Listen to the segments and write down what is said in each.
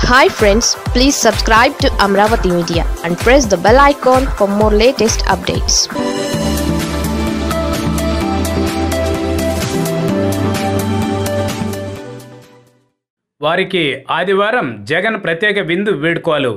hi friends please subscribe to Amaravati media and press the bell icon for more latest updates వారికి ఆదివారం జగన్ ప్రత్యేక విందు వేడుకోలు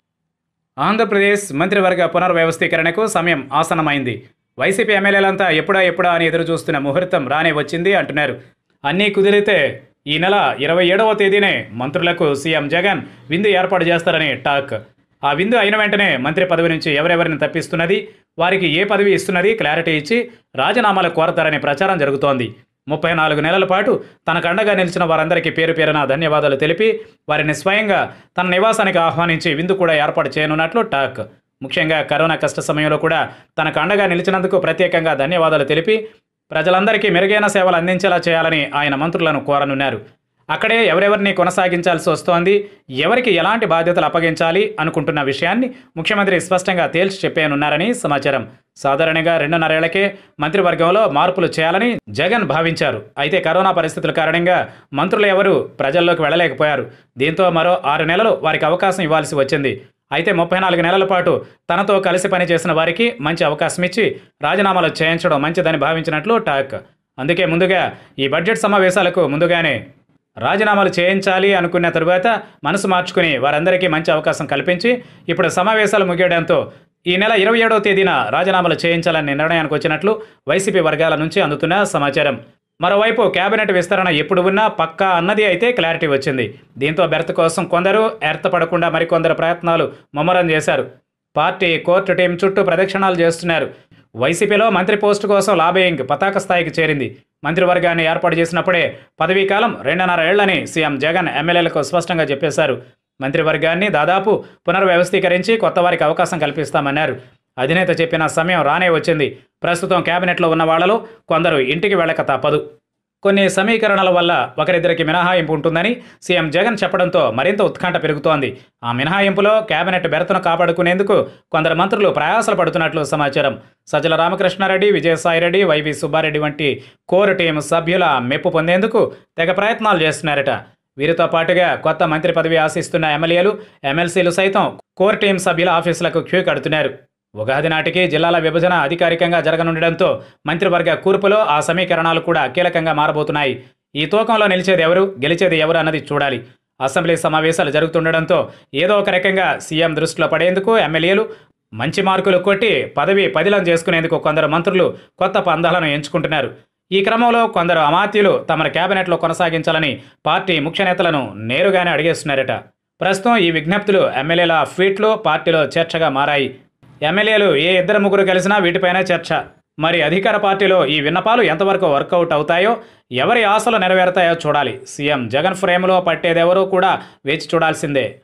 ఆంధ్రప్రదేశ్ మంత్రివర్గ పునర్వ్యవస్థీకరణకు సమయం ఆసన్నమైంది వైసీపీ ఎమ్మెల్యేలంతా ఎప్పుడా ఎప్పుడా అని ఎదురు చూస్తున్న ముహూర్తం రానే వచ్చింది అంటున్నారు అన్నీ కుదిరితే ఈ నెల ఇరవై ఏడవ తేదీనే మంత్రులకు సీఎం జగన్ విందు ఏర్పాటు చేస్తారని టాక్ ఆ విందు అయిన వెంటనే మంత్రి పదవి నుంచి ఎవరెవరిని తప్పిస్తున్నది వారికి ఏ పదవి ఇస్తున్నది క్లారిటీ ఇచ్చి రాజీనామాలు కోరతారని ప్రచారం జరుగుతోంది ముప్పై నాలుగు నెలల పాటు తనకు అండగా నిలిచిన వారందరికీ పేరు పేరున ధన్యవాదాలు తెలిపి వారిని స్వయంగా తన నివాసానికి ఆహ్వానించి విందు కూడా ఏర్పాటు చేయనున్నట్లు టాక్ ముఖ్యంగా కరోనా కష్ట సమయంలో కూడా తనకు అండగా నిలిచినందుకు ప్రత్యేకంగా ధన్యవాదాలు తెలిపి ప్రజలందరికీ మెరుగైన సేవలు అందించేలా చేయాలని ఆయన మంత్రులను కోరనున్నారు అక్కడే ఎవరెవరిని కొనసాగించాల్సి వస్తోంది ఎవరికి ఎలాంటి బాధ్యతలు అప్పగించాలి అనుకుంటున్న విషయాన్ని ముఖ్యమంత్రి స్పష్టంగా తేల్చి చెప్పేయనున్నారని సమాచారం సాధారణంగా రెండున్నరేళ్లకే మంత్రివర్గంలో మార్పులు చేయాలని జగన్ భావించారు అయితే కరోనా పరిస్థితుల కారణంగా మంత్రులు ఎవరూ ప్రజల్లోకి వెళ్ళలేకపోయారు దీంతో మరో ఆరు నెలలు వారికి అవకాశం ఇవ్వాల్సి వచ్చింది అయితే ముప్పై నాలుగు నెలల పాటు తనతో కలిసి పనిచేసిన వారికి మంచి అవకాశం ఇచ్చి రాజీనామాలు చేయించడం మంచిదని భావించినట్లు టాక్ అందుకే ముందుగా ఈ బడ్జెట్ సమావేశాలకు ముందుగానే రాజీనామాలు చేయించాలి అనుకున్న తరువాత మనసు మార్చుకుని వారందరికీ మంచి అవకాశం కల్పించి ఇప్పుడు సమావేశాలు ముగియడంతో ఈ నెల ఇరవై ఏడవ తేదీన రాజీనామాలు చేయించాలని నిర్ణయానికి వచ్చినట్లు వైసీపీ వర్గాల నుంచి అందుతున్న సమాచారం మరోవైపు కేబినెట్ విస్తరణ ఎప్పుడు ఉన్నా పక్కా అన్నది అయితే క్లారిటీ వచ్చింది దీంతో బెర్త్ కోసం కొందరు ఏర్తపడకుండా మరికొందరు ప్రయత్నాలు ముమ్మరం చేశారు పార్టీ కోర్టు టీం చుట్టూ ప్రదక్షిణాలు చేస్తున్నారు వైసీపీలో మంత్రి పోస్టు కోసం లాబేయింగ్ పతాక స్థాయికి చేరింది మంత్రివర్గాన్ని ఏర్పాటు చేసినప్పుడే పదవీ కాలం రెండున్నర ఏళ్లని సీఎం జగన్ ఎమ్మెల్యేలకు స్పష్టంగా చెప్పేశారు మంత్రివర్గాన్ని దాదాపు పునర్వ్యవస్థీకరించి కొత్త వారికి అవకాశం కల్పిస్తామన్నారు అధినేత చెప్పిన సమయం రానే వచ్చింది ప్రస్తుతం కేబినెట్లో ఉన్న వాళ్లలో కొందరు ఇంటికి వెళ్ళక తప్పదు కొన్ని సమీకరణల వల్ల ఒకరిద్దరికి మినహాయింపు ఉంటుందని సీఎం జగన్ చెప్పడంతో మరింత ఉత్కంఠ పెరుగుతోంది ఆ మినహాయింపులో కేబినెట్ బెర్తను కాపాడుకునేందుకు కొందరు మంత్రులు ప్రయాసలు పడుతున్నట్లు సమాచారం సజ్జల రామకృష్ణారెడ్డి విజయసాయిరెడ్డి వైవి సుబ్బారెడ్డి వంటి కోర్ టీం సభ్యుల మెప్పు పొందేందుకు తెగ ప్రయత్నాలు చేస్తున్నారట వీరితో పాటుగా కొత్త మంత్రి పదవి ఆశిస్తున్న ఎమ్మెల్యేలు ఎమ్మెల్సీలు సైతం కోర్ టీం సభ్యుల ఆఫీసులకు క్యూ కడుతున్నారు ఉగాది నాటికి జిల్లాల విభజన అధికారికంగా జరగనుండడంతో మంత్రివర్గ కూర్పులో ఆ సమీకరణాలు కూడా కీలకంగా మారబోతున్నాయి ఈ తూకంలో నిలిచేది ఎవరు గెలిచేది ఎవరు అన్నది చూడాలి అసెంబ్లీ సమావేశాలు జరుగుతుండడంతో ఏదో ఒక రకంగా సీఎం దృష్టిలో పడేందుకు ఎమ్మెల్యేలు మంచి మార్కులు కొట్టి పదవి పదిలం చేసుకునేందుకు కొందరు మంత్రులు కొత్త పందాలను ఎంచుకుంటున్నారు ఈ క్రమంలో కొందరు అమాత్యులు తమ కేబినెట్లో కొనసాగించాలని పార్టీ ముఖ్య నేతలను నేరుగానే అడిగేస్తున్నారట ప్రస్తుతం ఈ విజ్ఞప్తులు ఎమ్మెల్యేల ఫీట్లు పార్టీలో చర్చగా మారాయి ఎమ్మెల్యేలు ఏ ఇద్దరు ముగ్గురు కలిసినా వీటిపైనే చర్చ మరి అధికార పార్టీలో ఈ విన్నపాలు ఎంతవరకు వర్కౌట్ అవుతాయో ఎవరి ఆశలు నెరవేరుతాయో చూడాలి సీఎం జగన్ ఫ్రేమ్లో పట్టేదెవరో కూడా వేచి చూడాల్సిందే